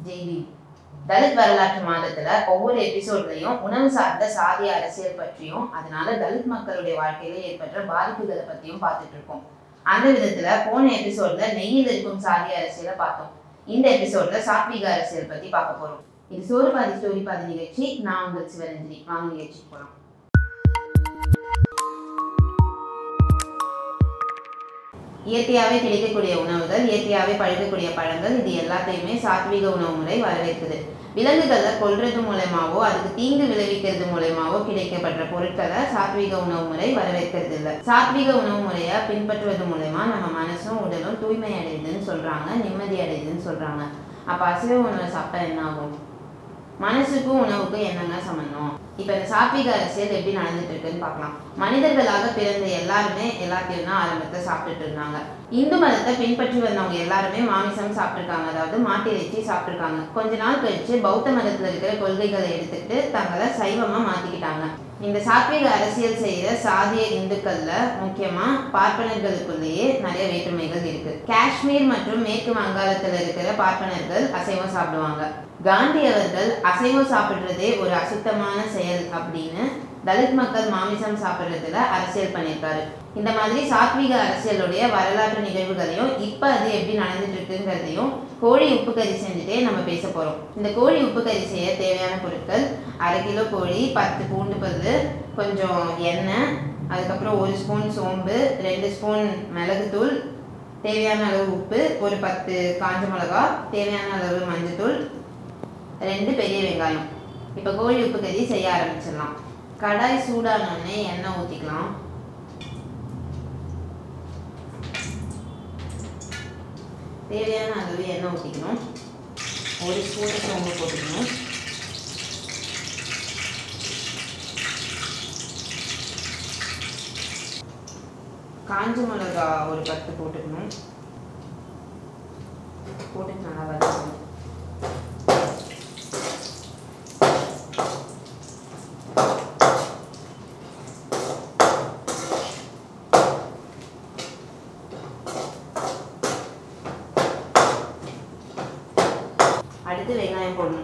ஜெய்வி தலித் வரலாற்று மாதத்துல ஒவ்வொரு எபிசோட்லயும் உணவு சார்ந்த சாதி அரசியல் பற்றியும் அதனால தலித் மக்களுடைய வாழ்க்கையில ஏற்பட்ட பாதிப்புகளை பத்தியும் பார்த்துட்டு இருக்கோம் அந்த விதத்துல போன எபிசோட்ல நெய்யில் இருக்கும் சாதி அரசியலை பார்த்தோம் இந்த எபிசோட்ல சாத்வீக அரசியல் பத்தி பார்க்க போறோம் இது சோறு பாதி ஸ்டோரி பாதி நிகழ்ச்சி நான் உங்கள் சிவரஞ்சனி வாங்க நிகழ்ச்சிக்கு போறோம் இயற்கையாகவே கிடைக்கக்கூடிய உணவுகள் இயற்கையாகவே பழுக்கக்கூடிய பழங்கள் இது எல்லாத்தையுமே சாத்வீக உணவு முறை வரவேற்குது விலங்குகளை கொல்றது மூலயமாவோ அதுக்கு தீங்கு விளைவிக்கிறது மூலயமாவோ கிடைக்கப்படுற பொருட்களை சாத்வீக உணவு முறை வரவேற்கிறது இல்லை சாத்வீக உணவு முறையை பின்பற்றுவது மூலயமா நம்ம மனசும் உடலும் தூய்மை அடையுதுன்னு சொல்றாங்க நிம்மதி அடையுதுன்னு சொல்றாங்க அப்ப அசைவ உணவை சாப்பிட்டா என்ன ஆகும் மனசுக்கும் உணவுக்கும் என்னங்க சம்பந்தம் இப்ப இந்த சாத்வீக அரசியல் எப்படி நடந்துட்டு இருக்குன்னு பார்க்கலாம் மனிதர்களாக பிறந்த எல்லாருமே எல்லாத்தையும் தான் ஆரம்பத்தை சாப்பிட்டுட்டு இருந்தாங்க இந்து மதத்தை பின்பற்றி வந்தவங்க எல்லாருமே மாமிசம் சாப்பிட்டுருக்காங்க அதாவது மாட்டு இறைச்சி சாப்பிட்டுருக்காங்க கொஞ்ச நாள் கழிச்சு பௌத்த மதத்துல இருக்கிற கொள்கைகளை எடுத்துக்கிட்டு தங்களை சைவமா மாத்திக்கிட்டாங்க இந்த சாத்வீக அரசியல் செய்யற சாதிய இந்துக்கள்ல முக்கியமா பார்ப்பனர்களுக்குள்ளேயே நிறைய வேற்றுமைகள் இருக்கு காஷ்மீர் மற்றும் மேற்கு வங்காளத்துல இருக்கிற பார்ப்பனர்கள் அசைவம் சாப்பிடுவாங்க காந்தி அவர்கள் அசைவம் சாப்பிடுறதே ஒரு அசுத்தமான செயல் அப்படின்னு தலித் மக்கள் மாமிசம் சாப்பிட்றதுல அரசியல் பண்ணியிருக்காரு இந்த மாதிரி சாத்வீக அரசியலுடைய வரலாற்று நிகழ்வுகளையும் இப்போ அது எப்படி நடந்துட்டு இருக்குங்கிறதையும் கோழி உப்பு கறி செஞ்சுட்டே நம்ம பேச போகிறோம் இந்த கோழி உப்பு கறி செய்ய தேவையான பொருட்கள் அரை கிலோ கோழி பத்து பூண்டு பல்லு கொஞ்சம் எண்ணெய் அதுக்கப்புறம் ஒரு ஸ்பூன் சோம்பு ரெண்டு ஸ்பூன் மிளகுத்தூள் தேவையான அளவு உப்பு ஒரு பத்து காஞ்ச மிளகா தேவையான அளவு மஞ்சத்தூள் ரெண்டு பெரிய வெங்காயம் இப்போ கோழி உப்பு கறி செய்ய ஆரம்பிச்சிடலாம் கடாய் சூடானோடனே எண்ணெய் ஊற்றிக்கலாம் தேவையான அளவு எண்ணெய் ஊற்றிக்கணும் ஒரு ஸ்பூன் சோம்பு போட்டுக்கணும் காஞ்ச மிளகா ஒரு பத்து போட்டுக்கணும் போட்டுட்டு நல்லா வதக்கணும் அடுத்து வெங்காயம் போடணும்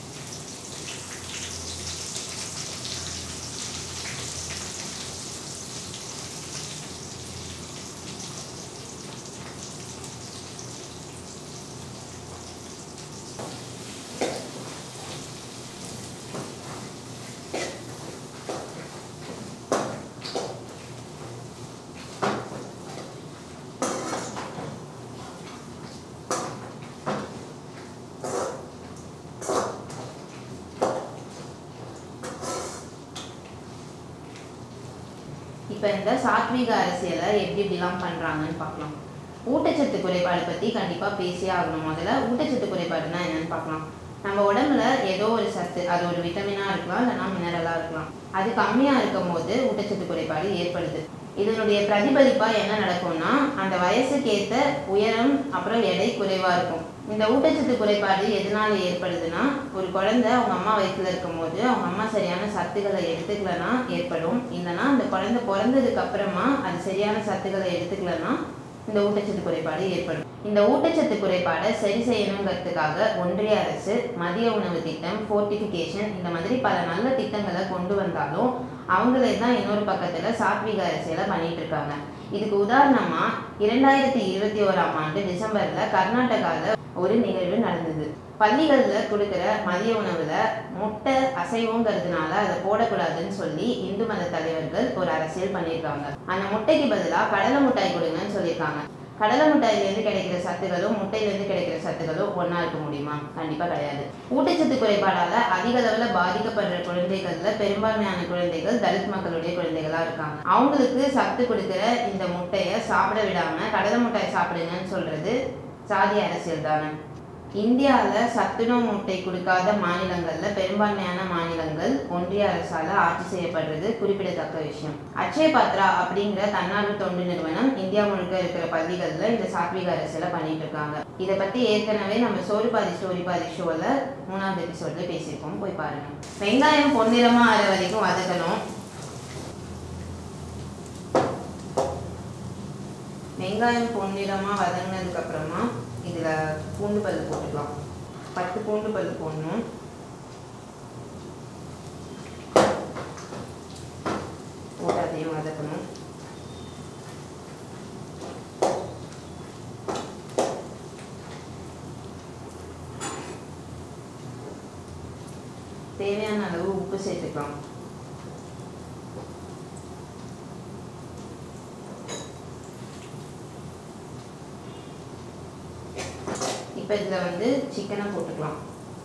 இப்போ இந்த சாத்வீக அரசியலை எப்படி இப்படிலாம் பண்ணுறாங்கன்னு பார்க்கலாம் ஊட்டச்சத்து குறைபாடு பற்றி கண்டிப்பாக பேசியே ஆகணும் முதல்ல ஊட்டச்சத்து குறைபாடுனா என்னன்னு பார்க்கலாம் நம்ம உடம்புல ஏதோ ஒரு சத்து அது ஒரு விட்டமினாக இருக்கலாம் இல்லைனா மினரலாக இருக்கலாம் அது கம்மியாக இருக்கும் போது ஊட்டச்சத்து குறைபாடு ஏற்படுது இதனுடைய பிரதிபலிப்பாக என்ன நடக்கும்னா அந்த வயசுக்கு ஏற்ற உயரம் அப்புறம் எடை குறைவாக இருக்கும் இந்த ஊட்டச்சத்து குறைபாடு எதனால ஏற்படுதுன்னா ஒரு குழந்தை அவங்க அம்மா வயிற்றுல இருக்கும்போது அவங்க அம்மா சரியான சத்துக்களை எடுத்துக்கலனா ஏற்படும் இல்லைன்னா அந்த குழந்தை பிறந்ததுக்கு அப்புறமா அது சரியான சத்துக்களை எடுத்துக்கலனா இந்த ஊட்டச்சத்து குறைபாடு ஏற்படும் இந்த ஊட்டச்சத்து குறைபாடை சரி செய்யணுங்கிறதுக்காக ஒன்றிய அரசு மதிய உணவு திட்டம் ஃபோர்டிஃபிகேஷன் இந்த மாதிரி பல நல்ல திட்டங்களை கொண்டு வந்தாலும் அவங்களே தான் இன்னொரு பக்கத்தில் சாத்விக அரசியலை பண்ணிட்டு இருக்காங்க இதுக்கு உதாரணமா இரண்டாயிரத்தி இருபத்தி ஓராம் ஆண்டு டிசம்பர்ல கர்நாடகாவில் ஒரு நிகழ்வு நடந்தது பள்ளிகளில் கொடுக்குற மதிய உணவுல முட்டை அசைவங்கிறதுனால அதை போடக்கூடாதுன்னு சொல்லி இந்து மத தலைவர்கள் ஒரு அரசியல் பண்ணியிருக்காங்க அந்த முட்டைக்கு பதிலாக கடலை மிட்டாய் கொடுங்கன்னு சொல்லியிருக்காங்க கடலை மிட்டாயிலேருந்து கிடைக்கிற சத்துகளும் முட்டையிலேருந்து கிடைக்கிற சத்துகளும் ஒன்றா இருக்க முடியுமா கண்டிப்பாக கிடையாது ஊட்டச்சத்து குறைபாடால் அதிக அளவில் பாதிக்கப்படுற குழந்தைகள்ல பெரும்பான்மையான குழந்தைகள் தலித் மக்களுடைய குழந்தைகளாக இருக்காங்க அவங்களுக்கு சத்து கொடுக்குற இந்த முட்டையை சாப்பிட விடாமல் கடலை மிட்டாய் சாப்பிடுங்கன்னு சொல்றது சாதி அரசியல் தானே இந்தியாவில் சத்துணவு முட்டை கொடுக்காத மாநிலங்களில் பெரும்பான்மையான மாநிலங்கள் ஒன்றிய அரசால் ஆட்சி செய்யப்படுறது குறிப்பிடத்தக்க விஷயம் அக்ஷய பாத்ரா அப்படிங்கிற தன்னார்வ தொண்டு நிறுவனம் இந்தியா முழுக்க இருக்கிற பள்ளிகளில் இந்த சாத்விக அரசியலை பண்ணிட்டு இருக்காங்க இதை பற்றி ஏற்கனவே நம்ம சோறு பாதி ஸ்டோரி பாதி ஷோவில் மூணாவது எபிசோட்ல பேசியிருக்கோம் போய் பாருங்க வெங்காயம் பொன்னிறமாக ஆற வரைக்கும் வதக்கணும் வெங்காயம் பொன்னிறமாக வதங்கினதுக்கு அப்புறமா இதில் பூண்டு பல் போட்டுக்கலாம் பத்து பூண்டு பல் போடணும் போட்டு அதையும் வதக்கணும் தேவையான அளவு உப்பு சேர்த்துக்கலாம் இப்போ இதில் வந்து சிக்கனை போட்டுக்கலாம்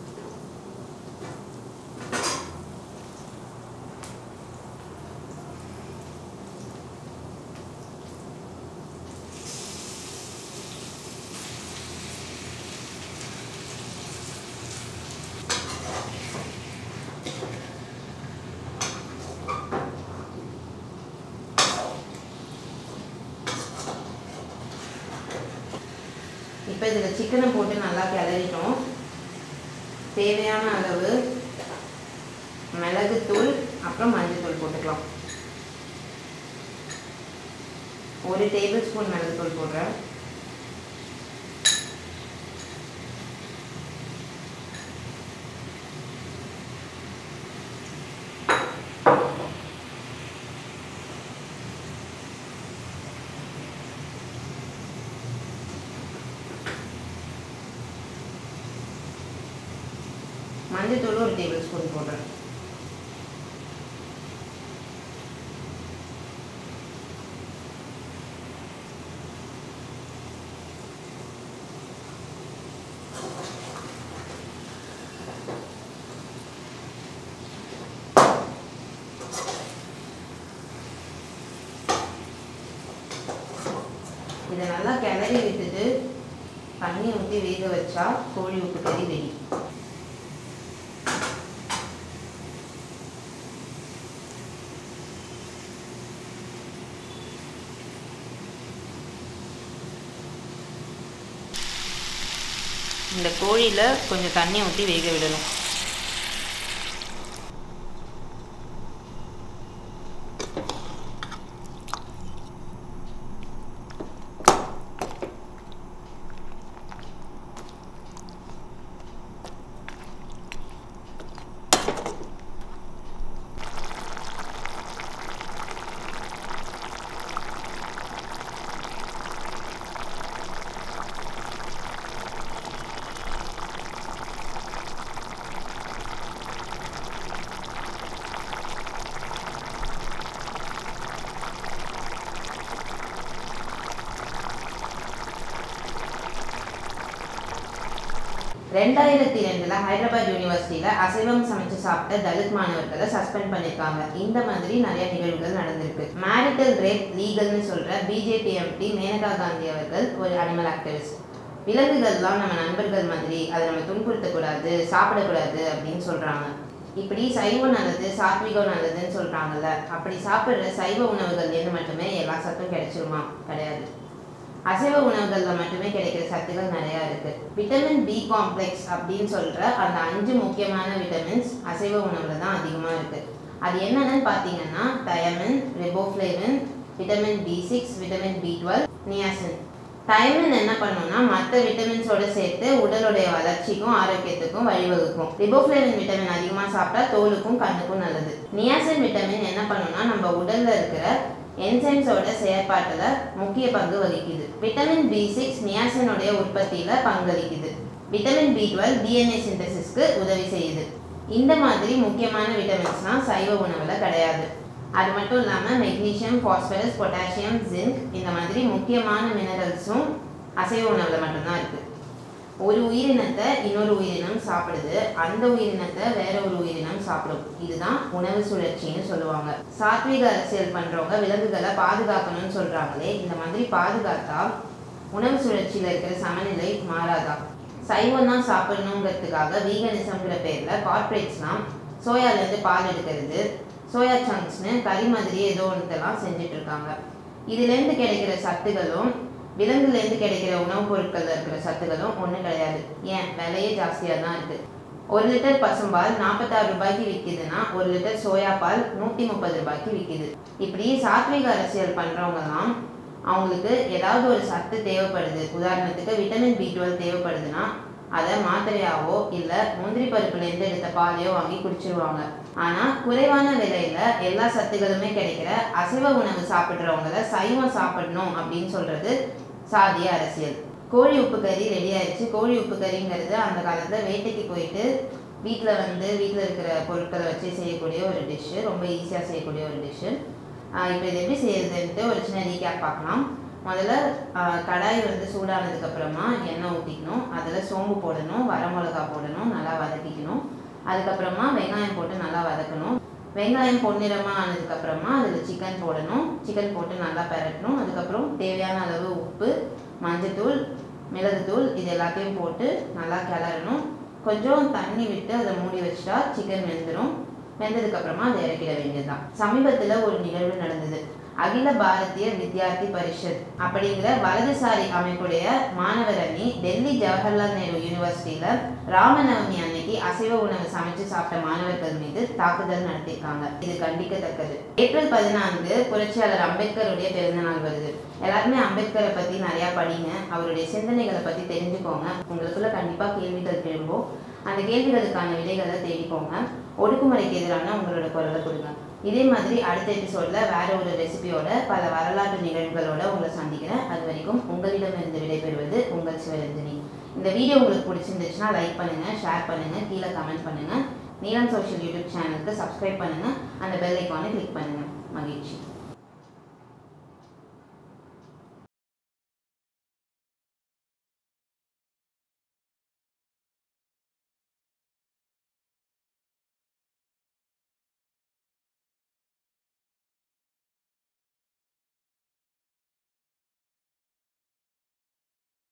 இப்போ இதில் சிக்கனை போட்டு நல்லா கிளறிட்டோம் தேவையான அளவு மிளகுத்தூள் அப்புறம் மஞ்சள்தூள் போட்டுக்கலாம் ஒரு டேபிள் ஸ்பூன் மிளகுத்தூள் போடுறேன் மஞ்சள்தூள் ஒரு டேபிள் ஸ்பூன் போடுறேன் இதை நல்லா கிளறி விட்டுட்டு தண்ணி ஊற்றி வேக வச்சா கோழி உப்பு கறி ரெடி இந்த கோழியில் கொஞ்சம் தண்ணி ஊற்றி வேக விடணும் ரெண்டாயிரத்தி ரெண்டுல ஹைதராபாத் யூனிவர்சிட்டியில அசைவம் சமைச்சு சாப்பிட்ட தலித் மாணவர்களை சஸ்பெண்ட் பண்ணிருக்காங்க இந்த மாதிரி நிறைய நிகழ்வுகள் நடந்திருக்கு மேரிட்டல் ரேப் லீகல்னு சொல்ற பிஜேபி எம்பி மேனகா காந்தி அவர்கள் ஒரு அனிமல் ஆக்டிவிஸ்ட் விலங்குகள்லாம் நம்ம நண்பர்கள் மாதிரி அதை நம்ம துன்புறுத்தக்கூடாது சாப்பிடக்கூடாது அப்படின்னு சொல்றாங்க இப்படி சைவம் நல்லது சாத்விகம் நல்லதுன்னு சொல்றாங்கல்ல அப்படி சாப்பிட்ற சைவ உணவுகள்லேருந்து மட்டுமே எல்லா சத்தும் கிடைச்சிருமா கிடையாது அசைவ உணவுகளில் மட்டுமே கிடைக்கிற சத்துக்கள் நிறையா இருக்குது விட்டமின் பி காம்ப்ளெக்ஸ் அப்படின்னு சொல்கிற அந்த அஞ்சு முக்கியமான விட்டமின்ஸ் அசைவ உணவில் தான் அதிகமாக இருக்குது அது என்னென்னு பார்த்தீங்கன்னா thiamine riboflavin vitamin B six vitamin B twelve niacin thiamine என்ன பண்ணும்னா மற்ற விட்டமின்ஸோட சேர்த்து உடலுடைய வளர்ச்சிக்கும் ஆரோக்கியத்துக்கும் வழிவகுக்கும் ரிபோஃப்ளேவின் விட்டமின் அதிகமாக சாப்பிட்டா தோலுக்கும் கண்ணுக்கும் நல்லது நியாசின் விட்டமின் என்ன பண்ணும்னா நம்ம உடல்ல இருக்கிற என்சைம்ஸோட செயற்பாட்டில் முக்கிய பங்கு வகிக்குது விட்டமின் பி சிக்ஸ் நியாசினுடைய உற்பத்தியில் பங்களிக்குது விட்டமின் பி டுவெல் டிஎன்ஏ சிந்தசிஸ்க்கு உதவி செய்யுது இந்த மாதிரி முக்கியமான விட்டமின்ஸ்லாம் சைவ உணவில் கிடையாது அது மட்டும் இல்லாமல் மெக்னீஷியம் பாஸ்பரஸ் பொட்டாசியம் ஜிங்க் இந்த மாதிரி முக்கியமான மினரல்ஸும் அசைவ உணவில் மட்டும்தான் இருக்குது ஒரு உயிரினத்தை இன்னொரு உயிரினம் சாப்பிடுது அந்த உயிரினத்தை வேற ஒரு உயிரினம் சாப்பிடும் இதுதான் உணவு சுழற்சின்னு சொல்லுவாங்க சாத்விக அரசியல் பண்றவங்க விலங்குகளை பாதுகாக்கணும்னு சொல்றாங்களே இந்த மாதிரி பாதுகாத்தா உணவு சுழற்சியில இருக்கிற சமநிலை மாறாதா சைவம் தான் சாப்பிடணுங்கிறதுக்காக வீகனிசம்ங்கிற பேர்ல கார்ப்பரேட்ஸ்லாம் சோயாலேருந்து பால் எடுக்கிறது சோயா சங்க்ஸ்னு கறி மாதிரி ஏதோ ஒன்றெல்லாம் செஞ்சுட்டு இருக்காங்க இதுலேருந்து கிடைக்கிற சத்துகளும் விலங்குலேருந்து கிடைக்கிற உணவுப் பொருட்களில் இருக்கிற சத்துகளும் ஒன்றும் கிடையாது ஏன் விலையே ஜாஸ்தியாக தான் இருக்குது ஒரு லிட்டர் பசும்பால் நாற்பத்தாறு ரூபாய்க்கு விற்கிதுன்னா ஒரு லிட்டர் சோயா பால் நூற்றி முப்பது ரூபாய்க்கு விற்கிது இப்படி சாத்விக அரசியல் பண்ணுறவங்கலாம் அவங்களுக்கு ஏதாவது ஒரு சத்து தேவைப்படுது உதாரணத்துக்கு விட்டமின் பி டுவெல் தேவைப்படுதுன்னா அதை மாத்திரையாவோ இல்லை முந்திரி பருப்புலேருந்து எடுத்த பாலையோ வாங்கி குடிச்சிருவாங்க ஆனால் குறைவான விலையில எல்லா சத்துக்களுமே கிடைக்கிற அசைவ உணவு சாப்பிட்றவங்கள சைவம் சாப்பிடணும் அப்படின்னு சொல்றது சாதிய அரசியல் கோழி உப்பு கறி ரெடி ஆயிடுச்சு கோழி உப்பு கறிங்கிறது அந்த காலத்தில் வேட்டைக்கு போயிட்டு வீட்டில் வந்து வீட்டில் இருக்கிற பொருட்களை வச்சு செய்யக்கூடிய ஒரு டிஷ்ஷு ரொம்ப ஈஸியாக செய்யக்கூடிய ஒரு டிஷ்ஷு இப்போ இது எப்படி செய்யறதுன்ட்டு ஒரு சின்ன ரீகேப் பார்க்கலாம் முதல்ல ஆஹ், கடாய் வந்து சூடானதுக்கப்புறமா எண்ணெய் ஊற்றிக்கணும் அதில் சோம்பு போடணும் வரமிளகா போடணும் நல்லா வதக்கிக்கணும் அதுக்கப்புறமா வெங்காயம் போட்டு நல்லா வதக்கணும் வெங்காயம் பொன்னிறமாக ஆனதுக்கப்புறமா அதில் சிக்கன் போடணும் சிக்கன் போட்டு நல்லா பெரட்டணும் அதுக்கப்புறம் தேவையான அளவு உப்பு மஞ்சத்தூள் மிளகுத்தூள் இது எல்லாத்தையும் போட்டு நல்லா கிளறணும் கொஞ்சம் தண்ணி விட்டு அதை மூடி வச்சிட்டா சிக்கன் வெந்துடும் வெந்ததுக்கப்புறமா அதை இறக்கிட வேண்டியதுதான் சமீபத்தில் ஒரு நிகழ்வு நடந்தது அகில பாரதிய வித்யார்த்தி பரிஷத் அப்படிங்கிற வலதுசாரி அமைப்புடைய மாணவர் அணி டெல்லி ஜவஹர்லால் நேரு யூனிவர்சிட்டியில ராமநவமி அன்னைக்கு அசைவ உணவு சமைச்சு சாப்பிட்ட மாணவர்கள் மீது தாக்குதல் நடத்தியிருக்காங்க இது கண்டிக்கத்தக்கது ஏப்ரல் பதினான்கு புரட்சியாளர் அம்பேத்கருடைய பிறந்த நாள் வருது எல்லாருமே அம்பேத்கரை பத்தி நிறைய படிங்க அவருடைய சிந்தனைகளை பத்தி தெரிஞ்சுக்கோங்க உங்களுக்குள்ள கண்டிப்பா கேள்விகள் எழும்பும் அந்த கேள்விகளுக்கான விடைகளை தேடிக்கோங்க ஒடுக்குமுறைக்கு எதிரான உங்களோட குரலை கொடுங்க இதே மாதிரி அடுத்த எபிசோட்ல வேற ஒரு ரெசிபியோட பல வரலாற்று நிகழ்வுகளோட உங்களை சந்திக்கிறேன் அது வரைக்கும் உங்களிடமிருந்து விடைபெறுவது உங்கள் சிவரஞ்சனி இந்த வீடியோ உங்களுக்கு பிடிச்சிருந்துச்சுன்னா லைக் பண்ணுங்க ஷேர் பண்ணுங்க கீழே கமெண்ட் பண்ணுங்க நீலம் சோஷியல் யூடியூப் சேனலுக்கு சப்ஸ்கிரைப் பண்ணுங்க அந்த பெல் ஐக்கானை கிளிக் பண்ணுங்க மகிழ்ச்சி